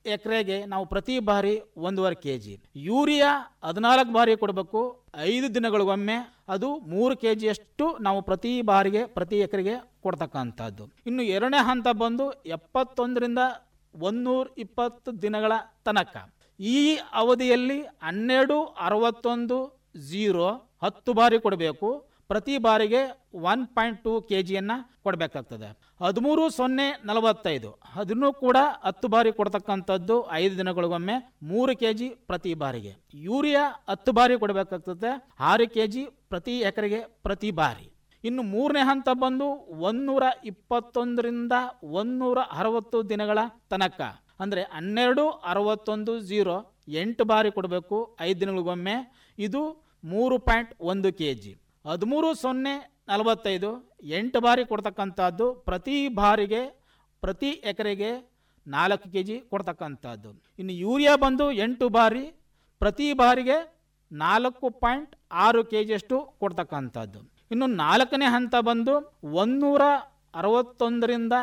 ಎಕರೆಗೆ ನಾವು ಪ್ರತಿ ಬಾರಿ ಒಂದೂವರೆ ಕೆ ಜಿ ಯೂರಿಯಾ ಹದಿನಾಲ್ಕು ಬಾರಿ ಕೊಡಬೇಕು ಐದು ದಿನಗಳಿಗೊಮ್ಮೆ ಅದು ಮೂರು ಕೆ ಜಿಯಷ್ಟು ನಾವು ಪ್ರತಿ ಬಾರಿಗೆ ಪ್ರತಿ ಎಕರೆಗೆ ಕೊಡ್ತಕ್ಕಂಥದ್ದು ಇನ್ನು ಎರಡನೇ ಹಂತ ಬಂದು ಎಪ್ಪತ್ತೊಂದರಿಂದ ಒಂದೂರ ಇಪ್ಪತ್ತು ದಿನಗಳ ತನಕ ಈ ಅವಧಿಯಲ್ಲಿ ಹನ್ನೆರಡು ಅರವತ್ತೊಂದು ಝೀರೋ ಹತ್ತು ಬಾರಿ ಕೊಡಬೇಕು ಪ್ರತಿ ಬಾರಿಗೆ ಒನ್ ಪಾಯಿಂಟ್ ಟೂ ಕೆ ಜಿಯನ್ನು ಕೊಡಬೇಕಾಗ್ತದೆ ಹದಿಮೂರು ಸೊನ್ನೆ ನಲವತ್ತೈದು ಅದನ್ನು ಕೂಡ ಹತ್ತು ಬಾರಿ ಕೊಡ್ತಕ್ಕಂಥದ್ದು ಐದು ದಿನಗಳಿಗೊಮ್ಮೆ ಮೂರು ಕೆ ಜಿ ಪ್ರತಿ ಬಾರಿಗೆ ಯೂರಿಯಾ ಹತ್ತು ಬಾರಿ ಕೊಡಬೇಕಾಗ್ತದೆ ಆರು ಕೆ ಜಿ ಪ್ರತಿ ಎಕರೆಗೆ ಪ್ರತಿ ಬಾರಿ ಇನ್ನು ಮೂರನೇ ಹಂತ ಬಂದು ಒಂದೂರ ಇಪ್ಪತ್ತೊಂದರಿಂದ ಒಂದೂರ ಅರವತ್ತು ದಿನಗಳ ತನಕ ಅಂದರೆ ಹನ್ನೆರಡು ಅರವತ್ತೊಂದು ಝೀರೋ ಎಂಟು ಬಾರಿ ಕೊಡಬೇಕು ಐದು ದಿನಗಳಿಗೊಮ್ಮೆ ಇದು ಮೂರು ಪಾಯಿಂಟ್ ಒಂದು ಕೆ ಜಿ ಹದಿಮೂರು ಸೊನ್ನೆ ನಲವತ್ತೈದು ಎಂಟು ಬಾರಿ ಕೊಡ್ತಕ್ಕಂಥದ್ದು ಪ್ರತಿ ಬಾರಿಗೆ ಪ್ರತಿ ಎಕರೆಗೆ ನಾಲ್ಕು ಕೆ ಜಿ ಕೊಡ್ತಕ್ಕಂಥದ್ದು ಇನ್ನು ಯೂರಿಯಾ ಬಂದು ಎಂಟು ಬಾರಿ ಪ್ರತಿ ಬಾರಿಗೆ ನಾಲ್ಕು ಪಾಯಿಂಟ್ ಆರು ಕೆ ಜಿಯಷ್ಟು ಕೊಡ್ತಕ್ಕಂಥದ್ದು ಇನ್ನು ನಾಲ್ಕನೇ ಹಂತ ಬಂದು ಒಂದೂರ ಅರವತ್ತೊಂದರಿಂದ